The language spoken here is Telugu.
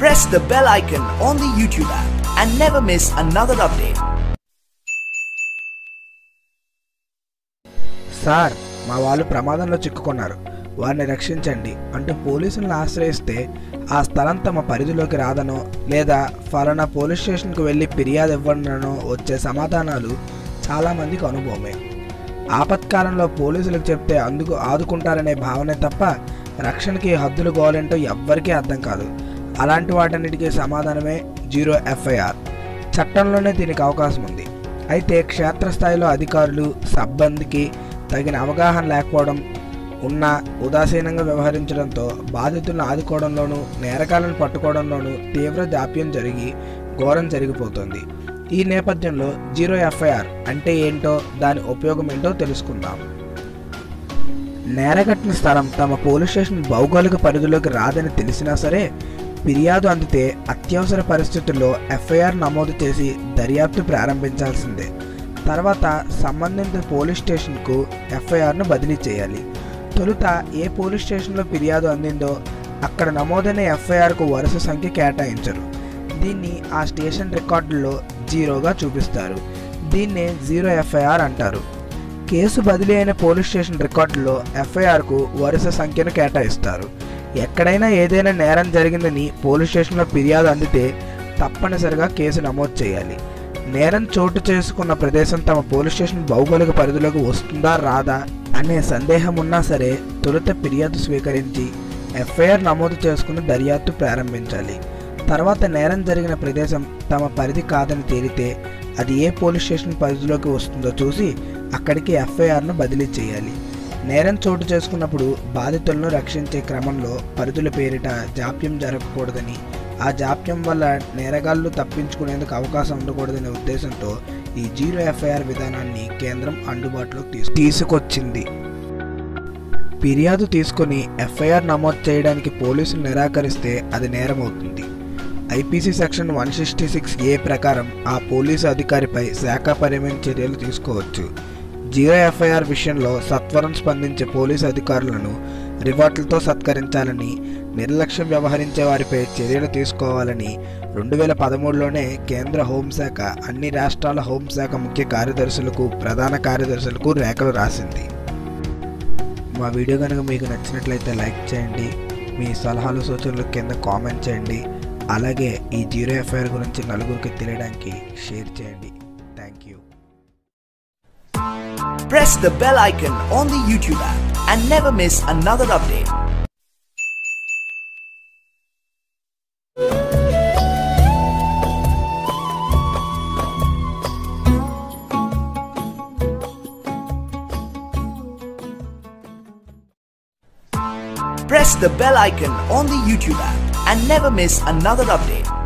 press the bell icon on the YouTube app and never miss another update. Sir మా వాళ్ళు ప్రమాదంలో చిక్కుకున్నారు వారిని రక్షించండి అంటూ పోలీసులను ఆశ్రయిస్తే ఆ స్థలం తమ పరిధిలోకి రాదనో లేదా ఫలానా పోలీస్ స్టేషన్కు వెళ్ళి ఫిర్యాదు ఇవ్వడనో వచ్చే సమాధానాలు చాలామందికి అనుభవమే ఆపత్కాలంలో పోలీసులకు చెప్తే అందుకు ఆదుకుంటారనే భావనే తప్ప రక్షణకి హద్దులు గోలేంటో ఎవ్వరికీ అర్థం కాదు అలాంటి వాటన్నిటికీ సమాధానమే జీరో ఎఫ్ఐఆర్ చట్టంలోనే దీనికి అవకాశం ఉంది అయితే క్షేత్రస్థాయిలో అధికారులు సిబ్బందికి తగిన అవగాహన లేకపోవడం ఉన్న ఉదాసీనంగా వ్యవహరించడంతో బాధితులను ఆదుకోవడంలోనూ నేరగాలను పట్టుకోవడంలోనూ తీవ్ర జాప్యం జరిగి ఘోరం జరిగిపోతుంది ఈ నేపథ్యంలో జీరో ఎఫ్ఐఆర్ అంటే ఏంటో దాని ఉపయోగం ఏంటో తెలుసుకుందాం నేరగట్టిన స్థలం తమ పోలీస్ స్టేషన్ భౌగోళిక పరిధిలోకి రాదని తెలిసినా సరే ఫిర్యాదు అందితే అత్యవసర పరిస్థితుల్లో ఎఫ్ఐఆర్ నమోదు చేసి దర్యాప్తు ప్రారంభించాల్సిందే తర్వాత సంబంధిత పోలీస్ స్టేషన్కు ఎఫ్ఐఆర్ను బదిలీ చేయాలి తొలుత ఏ పోలీస్ స్టేషన్లో ఫిర్యాదు అందిందో అక్కడ నమోదైన ఎఫ్ఐఆర్కు వరుస సంఖ్య కేటాయించరు దీన్ని ఆ స్టేషన్ రికార్డుల్లో జీరోగా చూపిస్తారు దీన్నే జీరో ఎఫ్ఐఆర్ అంటారు కేసు బదిలీ అయిన పోలీస్ స్టేషన్ రికార్డుల్లో ఎఫ్ఐఆర్కు వరుస సంఖ్యను కేటాయిస్తారు ఎక్కడైనా ఏదైనా నేరం జరిగిందని పోలీస్ స్టేషన్లో ఫిర్యాదు అందితే తప్పనిసరిగా కేసు నమోదు చేయాలి నేరం చోటు చేసుకున్న ప్రదేశం తమ పోలీస్ స్టేషన్ భౌగోళిక పరిధిలోకి వస్తుందా రాదా అనే సందేహం ఉన్నా సరే తొలుత ఫిర్యాదు స్వీకరించి ఎఫ్ఐఆర్ నమోదు చేసుకుని దర్యాప్తు ప్రారంభించాలి తర్వాత నేరం జరిగిన ప్రదేశం తమ పరిధి కాదని తేలితే అది ఏ పోలీస్ స్టేషన్ పరిధిలోకి వస్తుందో చూసి అక్కడికి ఎఫ్ఐఆర్ను బదిలీ చేయాలి నేరం చోటు చేసుకున్నప్పుడు బాధితులను రక్షించే క్రమంలో పరిధుల పేరిట జాప్యం జరగకూడదని ఆ జాప్యం వల్ల నేరగాళ్లు తప్పించుకునేందుకు అవకాశం ఉండకూడదనే ఉద్దేశంతో ఈ జీరో ఎఫ్ఐఆర్ విధానాన్ని కేంద్రం అందుబాటులోకి తీసు తీసుకొచ్చింది ఫిర్యాదు తీసుకుని ఎఫ్ఐఆర్ నమోదు చేయడానికి పోలీసులు నిరాకరిస్తే అది నేరం అవుతుంది IPC section one sixty six A ప్రకారం ఆ పోలీసు అధికారిపై శాఖాపరమైన చర్యలు తీసుకోవచ్చు జీరో ఎఫ్ఐఆర్ విషయంలో సత్వరం స్పందించే పోలీసు అధికారులను రివార్డులతో సత్కరించాలని నిర్లక్ష్యం వ్యవహరించే వారిపై చర్యలు తీసుకోవాలని రెండు వేల పదమూడులోనే కేంద్ర హోంశాఖ అన్ని రాష్ట్రాల హోంశాఖ ముఖ్య కార్యదర్శులకు ప్రధాన కార్యదర్శులకు రేఖలు రాసింది మా వీడియో కనుక మీకు నచ్చినట్లయితే లైక్ చేయండి మీ సలహాలు సూచనలు కింద కామెంట్ చేయండి అలాగే ఈ జీరో ఎఫ్ఐఆర్ గురించి నలుగురికి తెలియడానికి షేర్ చేయండి thank you Press the bell icon on the YouTube app and never miss another update. Press the bell icon on the YouTube app and never miss another update.